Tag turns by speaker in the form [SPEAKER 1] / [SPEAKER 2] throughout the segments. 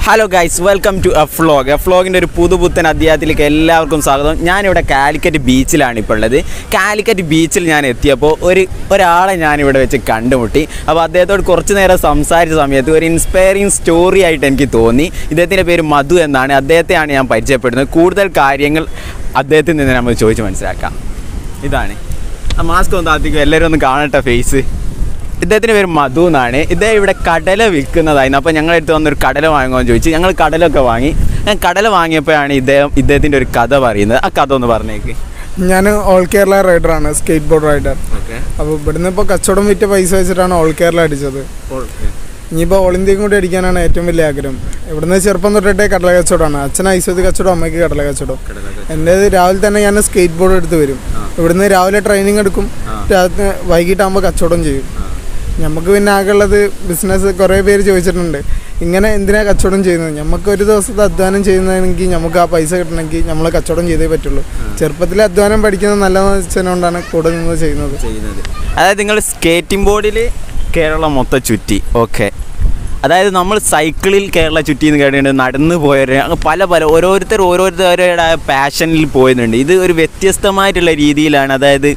[SPEAKER 1] hello guys welcome to a vlog a ഫ്ലോഗിൻ്റെ ഒരു പുതുപുത്തൻ അധ്യായത്തിലേക്ക് എല്ലാവർക്കും സ്വാഗതം ഞാനിവിടെ കാലിക്കറ്റ് ബീച്ചിലാണ് ഇപ്പോൾ ഉള്ളത് കാലിക്കറ്റ് ബീച്ചിൽ ഞാൻ എത്തിയപ്പോൾ ഒരു ഒരാളെ ഞാനിവിടെ വെച്ച് കണ്ടുമുട്ടി അപ്പോൾ അദ്ദേഹത്തോട് കുറച്ച് നേരം സംസാരിച്ച സമയത്ത് ഒരു ഇൻസ്പയറിങ് സ്റ്റോറി ആയിട്ട് എനിക്ക് തോന്നി ഇദ്ദേഹത്തിൻ്റെ പേര് മധു എന്നാണ് അദ്ദേഹത്തെയാണ് ഞാൻ പരിചയപ്പെടുന്നത് കൂടുതൽ കാര്യങ്ങൾ അദ്ദേഹത്തിൽ നിന്ന് നമുക്ക് ചോദിച്ച് മനസ്സിലാക്കാം ഇതാണ് ആ മാസ്ക് ഒന്ന് താത്തിക്കും എല്ലാവരും ഒന്ന് കാണട്ടെ ഫേസ് ഇദ്ദേഹത്തിൻ്റെ പേര് മധു എന്നാണ് ഇദ്ദേഹം ഇവിടെ കടല വിൽക്കുന്നതായിരുന്നു അപ്പോൾ ഞങ്ങളുടെ അടുത്ത് വന്നൊരു കടല വാങ്ങുമെന്ന് ചോദിച്ചു ഞങ്ങൾ കടലൊക്കെ വാങ്ങി ഞാൻ കടല വാങ്ങിയപ്പോഴാണ് ഇദ്ദേഹം ഇദ്ദേഹത്തിൻ്റെ ഒരു കഥ പറയുന്നത് ആ കഥ ഒന്ന് പറഞ്ഞേക്ക്
[SPEAKER 2] ഞാൻ ഓൾ കേരള റൈഡറാണ് സ്കേറ്റ് ബോർഡ് റൈഡർ
[SPEAKER 1] ഓക്കെ
[SPEAKER 2] അപ്പോൾ ഇവിടുന്ന് ഇപ്പോൾ കച്ചവടം വിറ്റ പൈസ വെച്ചിട്ടാണ് ഓൾ കേരള അടിച്ചത് ഇനിയിപ്പോൾ ഓൾ ഇന്ത്യയും കൂടി അടിക്കാനാണ് ഏറ്റവും വലിയ ആഗ്രഹം ഇവിടുന്ന് ചെറുപ്പം തൊട്ടിട്ടേ കടല കച്ചവടമാണ് അച്ഛൻ ഐശ്വര്യ കച്ചവടം അമ്മയ്ക്ക് കടല കച്ചവടം എൻ്റേത് രാവിലെ തന്നെ ഞാൻ സ്കേറ്റ് ബോർഡ് എടുത്ത് വരും ഇവിടുന്ന് രാവിലെ ട്രെയിനിങ് എടുക്കും രാത്രി വൈകിട്ടാകുമ്പോൾ കച്ചവടം ചെയ്യും നമുക്ക് പിന്നെ ആകെയുള്ളത് ബിസിനസ് കുറേ പേര് ചോദിച്ചിട്ടുണ്ട് ഇങ്ങനെ എന്തിനാ കച്ചവടം ചെയ്യുന്നത് നമുക്ക് ഒരു ദിവസത്തെ അധ്വാനം ചെയ്യുന്നതെങ്കിൽ നമുക്ക് ആ പൈസ കിട്ടണമെങ്കിൽ നമ്മൾ കച്ചവടം ചെയ്തേ പറ്റുള്ളൂ ചെറുപ്പത്തിലെ അധ്വാനം പഠിക്കുന്നത് നല്ലതെന്ന് വെച്ചതുകൊണ്ടാണ് കൂടെ നിന്ന് ചെയ്യുന്നത്
[SPEAKER 1] ചെയ്യുന്നത് അതായത് നിങ്ങൾ സ്കേറ്റിംഗ് ബോർഡിൽ കേരളം മൊത്തം ചുറ്റി ഓക്കെ അതായത് നമ്മൾ സൈക്കിളിൽ കേരള ചുറ്റി എന്ന് കേട്ടിട്ടുണ്ട് നടന്ന് പോയവർ അങ്ങ് പല പല ഓരോരുത്തർ ഓരോരുത്തരുടെ പാഷനിൽ പോയതുണ്ട് ഇത് ഒരു വ്യത്യസ്തമായിട്ടുള്ള രീതിയിലാണ് അതായത്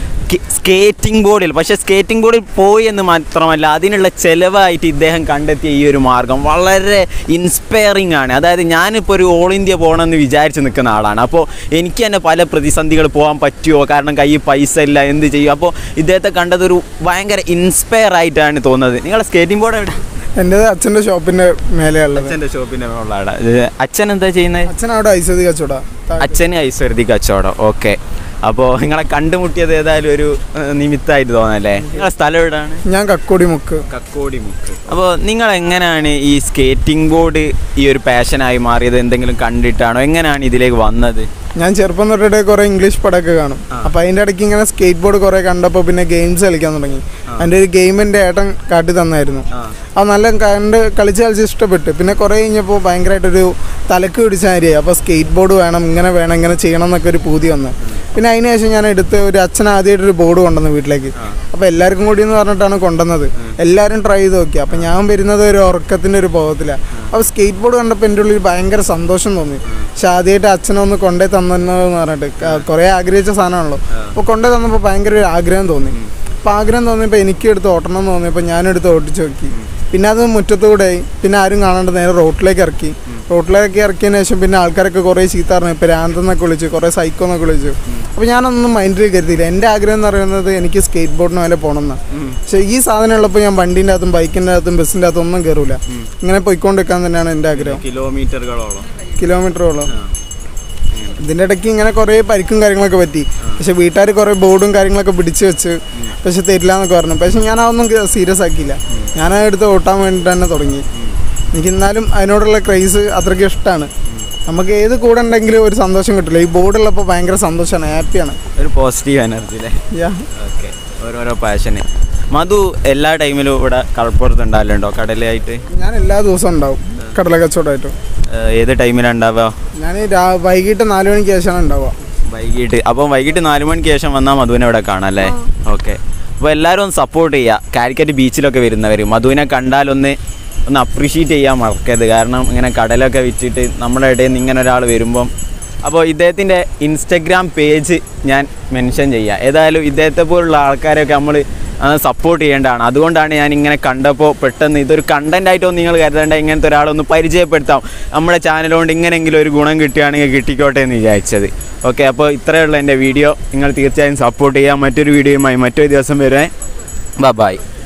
[SPEAKER 1] സ്കേറ്റിംഗ് ബോർഡിൽ പക്ഷേ സ്കേറ്റിംഗ് ബോർഡിൽ പോയി എന്ന് മാത്രമല്ല അതിനുള്ള ചിലവായിട്ട് ഇദ്ദേഹം കണ്ടെത്തിയ ഈ ഒരു മാർഗം വളരെ ഇൻസ്പയറിംഗ് ആണ് അതായത് ഞാനിപ്പോൾ ഒരു ഓൾ ഇന്ത്യ പോകണമെന്ന് വിചാരിച്ച് നിൽക്കുന്ന ആളാണ് അപ്പോൾ എനിക്ക് തന്നെ പല പ്രതിസന്ധികൾ പോകാൻ പറ്റുമോ കാരണം കയ്യിൽ പൈസ ഇല്ല എന്ത് ചെയ്യും അപ്പോൾ ഇദ്ദേഹത്തെ കണ്ടതൊരു ഭയങ്കര ഇൻസ്പയർ ആയിട്ടാണ് തോന്നുന്നത് നിങ്ങളുടെ സ്കേറ്റിംഗ് ബോർഡ് എവിടെ
[SPEAKER 2] എൻ്റേത് അച്ഛൻ്റെ ഷോപ്പിൻ്റെ മേലെയുള്ളത്
[SPEAKER 1] അച്ഛൻ്റെ ഷോപ്പിൻ്റെ മുകളിലാണ് അച്ഛൻ എന്താ ചെയ്യുന്നത്
[SPEAKER 2] അച്ഛൻ അവിടെ ഐശ്വര്യ കച്ചവടം
[SPEAKER 1] അച്ഛന് ഐശ്വര്യതി കച്ചവടം ഓക്കെ അപ്പോൾ നിങ്ങളെ കണ്ടുമുട്ടിയത് ഏതായാലും ഒരു ഏഹ്, നിമിത്തമായിട്ട് തോന്നല്ലേ നിങ്ങളെ സ്ഥലം എവിടെയാണ്
[SPEAKER 2] ഞാൻ കക്കോടി മുക്ക്
[SPEAKER 1] കക്കോടി മുക്ക് അപ്പോൾ നിങ്ങൾ എങ്ങനെയാണ് ഈ സ്കേറ്റിംഗ് ബോർഡ് ഈ ഒരു പാഷനായി മാറിയത് എന്തെങ്കിലും കണ്ടിട്ടാണോ എങ്ങനെയാണ് ഇതിലേക്ക് വന്നത്
[SPEAKER 2] ഞാൻ ചെറുപ്പം തൊട്ടിട്ട് കുറെ ഇംഗ്ലീഷ് പടമൊക്കെ കാണും അപ്പൊ അതിന്റെ ഇടയ്ക്ക് ഇങ്ങനെ സ്കേറ്റ് ബോർഡ് കുറെ കണ്ടപ്പോൾ പിന്നെ ഗെയിംസ് കളിക്കാൻ തുടങ്ങി അതിന്റെ ഒരു ഗെയിം എൻ്റെ ഏട്ടൻ കാട്ടി തന്നായിരുന്നു അത് നല്ല കണ്ട് കളിച്ച് കളിച്ച് ഇഷ്ടപ്പെട്ടു പിന്നെ കുറെ കഴിഞ്ഞപ്പോൾ ഭയങ്കരമായിട്ടൊരു തലക്ക് പിടിച്ച കാര്യമായി അപ്പോൾ സ്കേറ്റ് ബോർഡ് വേണം ഇങ്ങനെ വേണം ഇങ്ങനെ ചെയ്യണം എന്നൊക്കെ ഒരു പൂതി വന്നു പിന്നെ അതിന് ശേഷം ഞാൻ എടുത്ത് ഒരു അച്ഛൻ ആദ്യമായിട്ട് ഒരു ബോർഡ് കൊണ്ടുവന്നു വീട്ടിലേക്ക് അപ്പോൾ എല്ലാവർക്കും കൂടി എന്ന് പറഞ്ഞിട്ടാണ് കൊണ്ടുവന്നത് എല്ലാവരും ട്രൈ ചെയ്ത് നോക്കി അപ്പോൾ ഞാൻ വരുന്നത് ഒരു ഉറക്കത്തിൻ്റെ ഒരു ബോധത്തിലാണ് അപ്പോൾ സ്കേറ്റ് ബോർഡ് കണ്ടപ്പോൾ എൻ്റെ ഉള്ളിൽ ഭയങ്കര സന്തോഷം തോന്നി പക്ഷെ ആദ്യമായിട്ട് അച്ഛനെ ഒന്ന് കൊണ്ടേ തന്നെന്ന് പറഞ്ഞിട്ട് ക- കുറേ ആഗ്രഹിച്ച സാധനമാണല്ലോ അപ്പോൾ കൊണ്ടേ തന്നപ്പോൾ ഭയങ്കര ഒരു ആഗ്രഹം തോന്നി അപ്പോൾ ആഗ്രഹം തോന്നിയപ്പോൾ എനിക്ക് എടുത്ത് ഓട്ടണം എന്ന് തോന്നിയപ്പോൾ ഞാനെടുത്ത് ഓടിച്ച് നോക്കി പിന്നെ അത് മുറ്റത്തൂടെ ആയി പിന്നെ ആരും കാണാണ്ട് നേരെ റോട്ടിലേക്ക് ഇറക്കി റോട്ടിലേക്ക് ഇറക്കിയതിന് ശേഷം പിന്നെ ആൾക്കാരൊക്കെ കുറേ ചീത്ത പറഞ്ഞു ഇപ്പോൾ രാന്തെന്നൊക്കെ വിളിച്ചു കുറേ സൈക്കോ എന്നൊക്കെ വിളിച്ചു അപ്പോൾ ഞാനൊന്നും മൈൻഡിൽ കരുതിയില്ല എൻ്റെ ആഗ്രഹം എന്ന് പറയുന്നത് എനിക്ക് സ്കേറ്റ് ബോർഡിന് മേലെ പോകണം എന്നാണ് പക്ഷേ ഈ സാധനം ഉള്ളപ്പോൾ ഞാൻ വണ്ടീൻ്റെ അകത്തും ബൈക്കിൻ്റെ അകത്തും ബസ്സിൻ്റെ അകത്തും ഒന്നും കയറൂല ഇങ്ങനെ പോയിക്കൊണ്ടിരിക്കാൻ തന്നെയാണ് എൻ്റെ ആഗ്രഹം
[SPEAKER 1] കിലോമീറ്ററുകളോളം
[SPEAKER 2] കിലോമീറ്ററോളം ഇതിൻ്റെ ഇടയ്ക്ക് ഇങ്ങനെ കുറേ പരിക്കും കാര്യങ്ങളൊക്കെ പറ്റി പക്ഷെ വീട്ടുകാർ കുറേ ബോർഡും കാര്യങ്ങളൊക്കെ പിടിച്ചു വെച്ച് പക്ഷെ തരില്ല എന്നൊക്കെ പറഞ്ഞു പക്ഷെ ഞാൻ അതൊന്നും സീരിയസ് ആക്കിയില്ല ഞാൻ എടുത്ത് ഓട്ടാൻ വേണ്ടിയിട്ട് തന്നെ തുടങ്ങി എനിക്ക് എന്നാലും അതിനോടുള്ള ക്രൈസ് അത്രയ്ക്ക് ഇഷ്ടമാണ് നമുക്ക് ഏത് കൂടെ ഉണ്ടെങ്കിലും ഒരു സന്തോഷം കിട്ടില്ല ഈ ബോർഡുള്ളപ്പോൾ ഭയങ്കര സന്തോഷമാണ് ഹാപ്പിയാണ്
[SPEAKER 1] ഒരു പോസിറ്റീവ് എനർജി അല്ലേ
[SPEAKER 2] യാ
[SPEAKER 1] ഓക്കെ ഓരോരോ പാഷന് മധു എല്ലാ ടൈമിലും ഇവിടെ കടപ്പുറത്ത് ഉണ്ടാവലുണ്ടോ കടലായിട്ട്
[SPEAKER 2] ഞാൻ എല്ലാ ദിവസവും ഉണ്ടാവും കടല കച്ചവടമായിട്ടും
[SPEAKER 1] ഏഹ്, ഏത് ടൈമിലാണ് ഉണ്ടാവുക
[SPEAKER 2] ഞാൻ രാ- വൈകിട്ട് നാല് മണിക്ക് ശേഷമാണ് ഉണ്ടാവുക
[SPEAKER 1] വൈകിട്ട് അപ്പം വൈകിട്ട് നാല് മണിക്ക് ശേഷം വന്നാൽ മധുവിനെ ഇവിടെ കാണാം അല്ലേ ഓക്കെ അപ്പോൾ എല്ലാവരും ഒന്ന് സപ്പോർട്ട് ചെയ്യുക കാലിക്കറ്റ് ബീച്ചിലൊക്കെ വരുന്നവർ മധുവിനെ കണ്ടാലൊന്ന് ഒന്ന് അപ്രീഷിയേറ്റ് ചെയ്യാൻ മറക്കരുത് കാരണം ഇങ്ങനെ കടലൊക്കെ വിറ്റിട്ട് നമ്മുടെ ഇടയിൽ നിന്ന് ഇങ്ങനെ ഒരാൾ വരുമ്പം അപ്പോൾ ഇദ്ദേഹത്തിൻ്റെ ഇൻസ്റ്റഗ്രാം പേജ് ഞാൻ മെൻഷൻ ചെയ്യാം ഏതായാലും ഇദ്ദേഹത്തെ പോലുള്ള ആൾക്കാരെയൊക്കെ നമ്മൾ സപ്പോർട്ട് ചെയ്യേണ്ടതാണ് അതുകൊണ്ടാണ് ഞാൻ ഇങ്ങനെ കണ്ടപ്പോൾ പെട്ടെന്ന് ഇതൊരു കണ്ടന്റ് ആയിട്ടൊന്നും നിങ്ങൾ കരുതേണ്ട ഇങ്ങനത്തെ ഒരാളൊന്ന് പരിചയപ്പെടുത്താം നമ്മുടെ ചാനൽ കൊണ്ട് ഇങ്ങനെയെങ്കിലും ഒരു ഗുണം കിട്ടുകയാണെങ്കിൽ കിട്ടിക്കോട്ടെ എന്ന് വിചാരിച്ചത് ഓക്കെ അപ്പോൾ ഇത്രയുള്ള എൻ്റെ വീഡിയോ നിങ്ങൾ തീർച്ചയായും സപ്പോർട്ട് ചെയ്യാം മറ്റൊരു വീഡിയോയുമായി മറ്റൊരു ദിവസം വരുവേ ബൈ